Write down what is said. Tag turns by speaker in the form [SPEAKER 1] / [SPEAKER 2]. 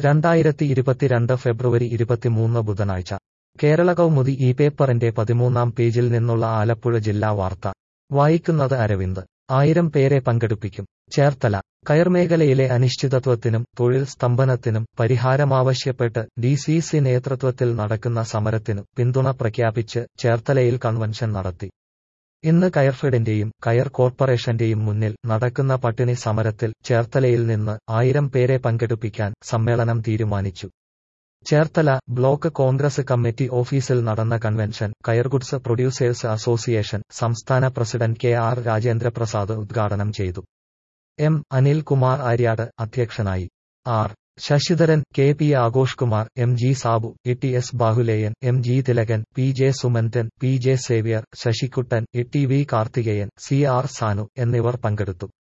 [SPEAKER 1] രണ്ടായിരത്തി ഇരുപത്തിരണ്ട് ഫെബ്രുവരി ഇരുപത്തിമൂന്ന് ബുധനാഴ്ച കേരള കൗമുദി ഈ പേപ്പറിന്റെ പതിമൂന്നാം പേജിൽ നിന്നുള്ള ആലപ്പുഴ ജില്ലാ വാർത്ത വായിക്കുന്നത് അരവിന്ദ് ആയിരം പേരെ പങ്കെടുപ്പിക്കും ചേർത്തല കയർമേഖലയിലെ അനിശ്ചിതത്വത്തിനും തൊഴിൽ സ്തംഭനത്തിനും പരിഹാരമാവശ്യപ്പെട്ട് ഡി സി സി നേതൃത്വത്തിൽ നടക്കുന്ന സമരത്തിനു പിന്തുണ പ്രഖ്യാപിച്ച് ചേർത്തലയിൽ കൺവെൻഷൻ നടത്തി ഇന്ന് കയർഫെഡിന്റെയും കയർ കോർപ്പറേഷന്റെയും മുന്നിൽ നടക്കുന്ന പട്ടിണി സമരത്തിൽ ചേർത്തലയിൽ നിന്ന് ആയിരം പേരെ പങ്കെടുപ്പിക്കാൻ സമ്മേളനം തീരുമാനിച്ചു ചേർത്തല ബ്ലോക്ക് കോൺഗ്രസ് കമ്മിറ്റി ഓഫീസിൽ നടന്ന കൺവെൻഷൻ കയർഗുഡ്സ് പ്രൊഡ്യൂസേഴ്സ് അസോസിയേഷൻ സംസ്ഥാന പ്രസിഡന്റ് കെ ആർ രാജേന്ദ്രപ്രസാദ് ഉദ്ഘാടനം ചെയ്തു എം അനിൽകുമാർ ആര്യാട് അധ്യക്ഷനായി R Sasidharan K P Aghosh Kumar M G Sabu E T S Bahuleyan M G Thilakan P J Sumanthan P J Xavier Sasikuttan E T V Karthikeyan C R Sanu എന്നിവർ പങ്കെടുത്തു